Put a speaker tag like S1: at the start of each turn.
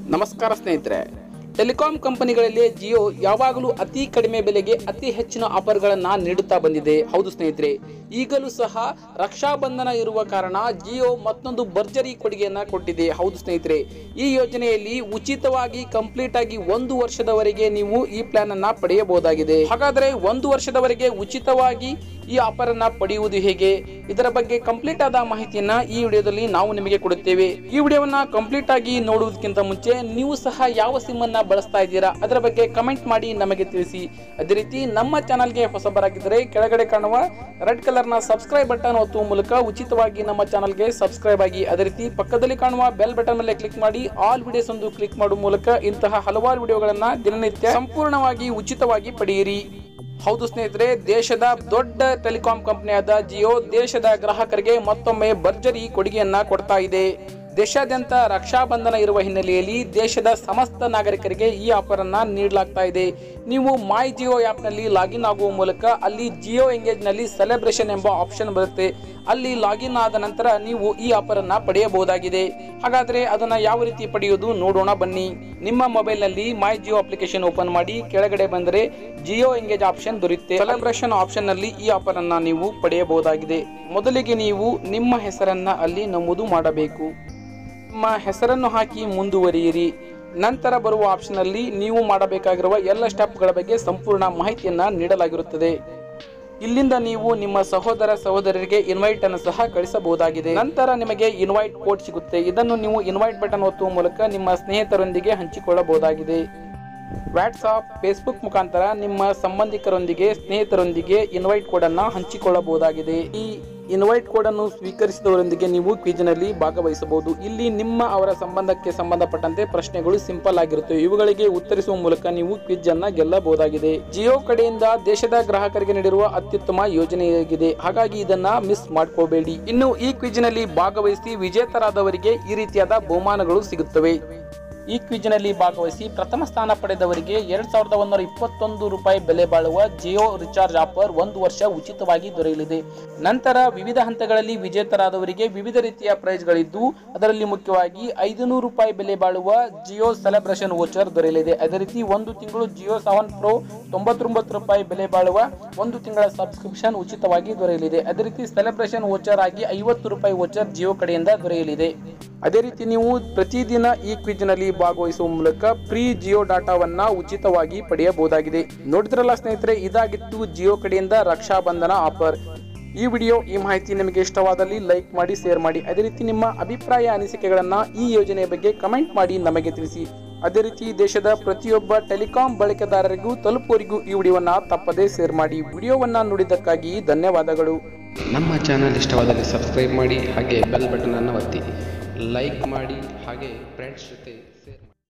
S1: ನಮಸ್ಕಾರ ಸ್ನೇಹಿತರೆ ಟೆಲಿಕಾಂ ಕಂಪನಿಗಳಲ್ಲಿ ಜಿಯೋ ಯಾವಾಗಲೂ ಅತಿ ಕಡಿಮೆ ಬೆಲೆಗೆ ಅತಿ ಹೆಚ್ಚಿನ ಆಫರ್ಗಳನ್ನು ನೀಡುತ್ತಾ ಬಂದಿದೆ ಹೌದು ಸ್ನೇಹಿತರೆ ಈಗಲೂ ಸಹ ರಕ್ಷಾಬಂಧನ ಇರುವ ಕಾರಣ ಜಿಯೋ ಮತ್ತೊಂದು ಭರ್ಜರಿ ಕೊಡುಗೆಯನ್ನ ಕೊಟ್ಟಿದೆ ಹೌದು ಸ್ನೇಹಿತರೆ ಈ ಯೋಜನೆಯಲ್ಲಿ ಉಚಿತವಾಗಿ ಕಂಪ್ಲೀಟ್ ಆಗಿ ಒಂದು ವರ್ಷದವರೆಗೆ ನೀವು ಈ ಪ್ಲಾನ್ ಅನ್ನ ಪಡೆಯಬಹುದಾಗಿದೆ ಹಾಗಾದ್ರೆ ಒಂದು ವರ್ಷದವರೆಗೆ ಉಚಿತವಾಗಿ ಈ ಆಫರ್ ಅನ್ನ ಪಡೆಯುವುದು ಹೇಗೆ ಇದರ ಬಗ್ಗೆ ಕಂಪ್ಲೀಟ್ ಆದ ಮಾಹಿತಿಯನ್ನ ಈ ವಿಡಿಯೋದಲ್ಲಿ ನಾವು ನಿಮಗೆ ಕೊಡುತ್ತೇವೆ ಈ ವಿಡಿಯೋವನ್ನ ಕಂಪ್ಲೀಟ್ ಆಗಿ ನೋಡುವುದಕ್ಕಿಂತ ಮುಂಚೆ ನೀವು ಸಹ ಯಾವ ಸಿಮ್ ಅನ್ನ ಬಳಸ್ತಾ ಇದ್ದೀರಾ ಅದರ ಬಗ್ಗೆ ಕಮೆಂಟ್ ಮಾಡಿ ನಮಗೆ ತಿಳಿಸಿ ಅದೇ ರೀತಿ ನಮ್ಮ ಚಾನಲ್ಗೆ ಹೊಸಬರಾಗಿದ್ದರೆ ಕೆಳಗಡೆ ಕಾಣುವ ರೆಡ್ ಕಲರ್ ನ ಸಬ್ಸ್ಕ್ರೈಬ್ ಬಟನ್ ಒತ್ತುವ ಮೂಲಕ ಉಚಿತವಾಗಿ ನಮ್ಮ ಚಾನಲ್ಗೆ ಸಬ್ಸ್ಕ್ರೈಬ್ ಆಗಿ ಅದೇ ರೀತಿ ಪಕ್ಕದಲ್ಲಿ ಕಾಣುವ ಬೆಲ್ ಬಟನ್ ಮೇಲೆ ಕ್ಲಿಕ್ ಮಾಡಿ ಆಲ್ ವಿಡಿಯೋಸ್ ಒಂದು ಕ್ಲಿಕ್ ಮಾಡುವ ಮೂಲಕ ಇಂತಹ ಹಲವಾರು ವಿಡಿಯೋಗಳನ್ನ ದಿನನಿತ್ಯ ಸಂಪೂರ್ಣವಾಗಿ ಉಚಿತವಾಗಿ ಪಡೆಯಿರಿ ಹೌದು ಸ್ನೇಹಿತರೆ ದೇಶದ ದೊಡ್ಡ ಟೆಲಿಕಾಂ ಕಂಪನಿಯಾದ ಜಿಯೋ ದೇಶದ ಗ್ರಾಹಕರಿಗೆ ಮತ್ತೊಮ್ಮೆ ಭರ್ಜರಿ ಕೊಡುಗೆಯನ್ನ ಕೊಡ್ತಾ ಇದೆ ದೇಶಾದ್ಯಂತ ರಕ್ಷಾಬಂಧನ ಇರುವ ಹಿನ್ನೆಲೆಯಲ್ಲಿ ದೇಶದ ಸಮಸ್ತ ನಾಗರಿಕರಿಗೆ ಈ ಆಫರ್ ಅನ್ನ ನೀಡಲಾಗ್ತಾ ಇದೆ ನೀವು ಮೈ ಜಿಯೋ ಆಪ್ ನಲ್ಲಿ ಲಾಗಿನ್ ಆಗುವ ಮೂಲಕ ಅಲ್ಲಿ ಜಿಯೋ ಎಂಗೇಜ್ ನಲ್ಲಿ ಸೆಲೆಬ್ರೇಷನ್ ಎಂಬ ಆಪ್ಷನ್ ಬರುತ್ತೆ ಅಲ್ಲಿ ಲಾಗಿನ್ ಆದ ನಂತರ ನೀವು ಈ ಆಫರ್ ಅನ್ನ ಪಡೆಯಬಹುದಾಗಿದೆ ಹಾಗಾದ್ರೆ ಅದನ್ನ ಯಾವ ರೀತಿ ಪಡೆಯುವುದು ನೋಡೋಣ ಬನ್ನಿ ನಿಮ್ಮ ಮೊಬೈಲ್ ನಲ್ಲಿ ಮೈ ಜಿಯೋ ಅಪ್ಲಿಕೇಶನ್ ಓಪನ್ ಮಾಡಿ ಕೆಳಗಡೆ ಬಂದರೆ ಜಿಯೋ ಎಂಗೇಜ್ ಆಪ್ಷನ್ ದೊರೆಯುತ್ತೆ ಸೆಲೆಬ್ರೇಷನ್ ಆಪ್ಷನ್ ನಲ್ಲಿ ಈ ಆಫರ್ ಅನ್ನ ನೀವು ಪಡೆಯಬಹುದಾಗಿದೆ ಮೊದಲಿಗೆ ನೀವು ನಿಮ್ಮ ಹೆಸರನ್ನ ಅಲ್ಲಿ ನಮೂದು ಮಾಡಬೇಕು ನಿಮ್ಮ ಹೆಸರನ್ನು ಹಾಕಿ ಮುಂದುವರಿಯಿರಿ ನಂತರ ಬರುವ ಆಪ್ಷನ್ ಅಲ್ಲಿ ನೀವು ಮಾಡಬೇಕಾಗಿರುವ ಎಲ್ಲ ಸ್ಟೆಪ್ಗಳ ಬಗ್ಗೆ ಸಂಪೂರ್ಣ ಮಾಹಿತಿಯನ್ನ ನೀಡಲಾಗಿರುತ್ತದೆ ಇಲ್ಲಿಂದ ನೀವು ನಿಮ್ಮ ಸಹೋದರ ಸಹೋದರರಿಗೆ ಇನ್ವೈಟ್ ಅನ್ನು ಸಹ ಕಳಿಸಬಹುದಾಗಿದೆ ನಂತರ ನಿಮಗೆ ಇನ್ವೈಟ್ ಕೋಡ್ ಸಿಗುತ್ತೆ ಇದನ್ನು ನೀವು ಇನ್ವೈಟ್ ಬಟನ್ ಒತ್ತುವ ಮೂಲಕ ನಿಮ್ಮ ಸ್ನೇಹಿತರೊಂದಿಗೆ ಹಂಚಿಕೊಳ್ಳಬಹುದಾಗಿದೆ ವಾಟ್ಸಾಪ್ ಫೇಸ್ಬುಕ್ ಮುಖಾಂತರ ನಿಮ್ಮ ಸಂಬಂಧಿಕರೊಂದಿಗೆ ಸ್ನೇಹಿತರೊಂದಿಗೆ ಇನ್ವೈಟ್ ಕೋಡ್ ಅನ್ನ ಹಂಚಿಕೊಳ್ಳಬಹುದಾಗಿದೆ ಈ ಇನ್ವೈಟ್ ಕೋಡ್ ಅನ್ನು ಸ್ವೀಕರಿಸಿದವರೊಂದಿಗೆ ನೀವು ಕ್ವಿಜ್ನಲ್ಲಿ ಭಾಗವಹಿಸಬಹುದು ಇಲ್ಲಿ ನಿಮ್ಮ ಅವರ ಸಂಬಂಧಕ್ಕೆ ಸಂಬಂಧಪಟ್ಟಂತೆ ಪ್ರಶ್ನೆಗಳು ಸಿಂಪಲ್ ಆಗಿರುತ್ತವೆ ಇವುಗಳಿಗೆ ಉತ್ತರಿಸುವ ಮೂಲಕ ನೀವು ಕ್ವಿಜ್ ಅನ್ನ ಗೆಲ್ಲಬಹುದಾಗಿದೆ ಜಿಯೋ ಕಡೆಯಿಂದ ದೇಶದ ಗ್ರಾಹಕರಿಗೆ ನೀಡಿರುವ ಅತ್ಯುತ್ತಮ ಯೋಜನೆಯಾಗಿದೆ ಹಾಗಾಗಿ ಇದನ್ನ ಮಿಸ್ ಮಾಡ್ಕೋಬೇಡಿ ಇನ್ನು ಈ ಕ್ವಿಜ್ನಲ್ಲಿ ಭಾಗವಹಿಸಿ ವಿಜೇತರಾದವರಿಗೆ ಈ ರೀತಿಯಾದ ಬಹುಮಾನಗಳು ಸಿಗುತ್ತವೆ ಈ ಕ್ವಿಜ್ನಲ್ಲಿ ಭಾಗವಹಿಸಿ ಪ್ರಥಮ ಸ್ಥಾನ ಪಡೆದವರಿಗೆ ಎರಡ್ ಸಾವಿರದ ಒಂದೂರ ಇಪ್ಪತ್ತೊಂದು ರೂಪಾಯಿ ಬೆಲೆ ಬಾಳುವ ಜಿಯೋ ರಿಚಾರ್ಜ್ ಆಫರ್ ಒಂದು ವರ್ಷ ಉಚಿತವಾಗಿ ದೊರೆಯಲಿದೆ ನಂತರ ವಿವಿಧ ಹಂತಗಳಲ್ಲಿ ವಿಜೇತರಾದವರಿಗೆ ವಿವಿಧ ರೀತಿಯ ಪ್ರೈಸ್ಗಳಿದ್ದು ಅದರಲ್ಲಿ ಮುಖ್ಯವಾಗಿ ಐದುನೂರು ರೂಪಾಯಿ ಬೆಲೆ ಬಾಳುವ ಜಿಯೋ ಸೆಲೆಬ್ರೇಷನ್ ವೋಚರ್ ದೊರೆಯಲಿದೆ ಅದೇ ರೀತಿ ಒಂದು ತಿಂಗಳು ಜಿಯೋ ಸೆವೆನ್ ಪ್ರೋ ತೊಂಬತ್ತೊಂಬತ್ತು ರೂಪಾಯಿ ಬೆಲೆ ಬಾಳುವ ಒಂದು ತಿಂಗಳ ಸಬ್ಸ್ಕ್ರಿಪ್ಷನ್ ಉಚಿತವಾಗಿ ದೊರೆಯಲಿದೆ ಅದೇ ರೀತಿ ಸೆಲೆಬ್ರೇಷನ್ ವೋಚರ್ ಆಗಿ ಐವತ್ತು ರೂಪಾಯಿ ವೋಚರ್ ಜಿಯೋ ಕಡೆಯಿಂದ ದೊರೆಯಲಿದೆ ಅದೇ ರೀತಿ ನೀವು ಪ್ರತಿದಿನ ಈ ಕ್ವಿಜ್ನಲ್ಲಿ ಭಾಗವಹಿಸುವ ಮೂಲಕ ಫ್ರೀ ಜಿಯೋ ಡಾಟಾವನ್ನ ಉಚಿತವಾಗಿ ಪಡೆಯಬಹುದಾಗಿದೆ ನೋಡಿದ್ರಲ್ಲ ಸ್ನೇಹಿತರೆ ಇದಾಗಿತ್ತು ಜಿಯೋ ಕಡೆಯಿಂದ ರಕ್ಷಾಬಂಧನ ಆಫರ್ ಈ ವಿಡಿಯೋ ಈ ಮಾಹಿತಿ ನಿಮಗೆ ಇಷ್ಟವಾದಲ್ಲಿ ಲೈಕ್ ಮಾಡಿ ಶೇರ್ ಮಾಡಿ ಅದೇ ರೀತಿ ನಿಮ್ಮ ಅಭಿಪ್ರಾಯ ಅನಿಸಿಕೆಗಳನ್ನ ಈ ಯೋಜನೆಯ ಬಗ್ಗೆ ಕಮೆಂಟ್ ಮಾಡಿ ನಮಗೆ ತಿಳಿಸಿ ಅದೇ ರೀತಿ ದೇಶದ ಪ್ರತಿಯೊಬ್ಬ ಟೆಲಿಕಾಂ ಬಳಕೆದಾರರಿಗೂ ತಲುಪುವರಿಗೂ ಈ ವಿಡಿಯೋವನ್ನ ತಪ್ಪದೇ ಶೇರ್ ಮಾಡಿ ವಿಡಿಯೋವನ್ನ ನೋಡಿದ್ದಕ್ಕಾಗಿ ಧನ್ಯವಾದಗಳು
S2: ನಮ್ಮ ಚಾನಲ್ ಇಷ್ಟವಾದಲ್ಲಿ ಸಬ್ಸ್ಕ್ರೈಬ್ ಮಾಡಿ ಹಾಗೆ ಬೆಲ್ ಬಟನನ್ನು ಒತ್ತಿ ಲೈಕ್ ಮಾಡಿ ಹಾಗೆ ಫ್ರೆಂಡ್ಸ್ ಜೊತೆ ಶೇರ್ ಮಾಡಿ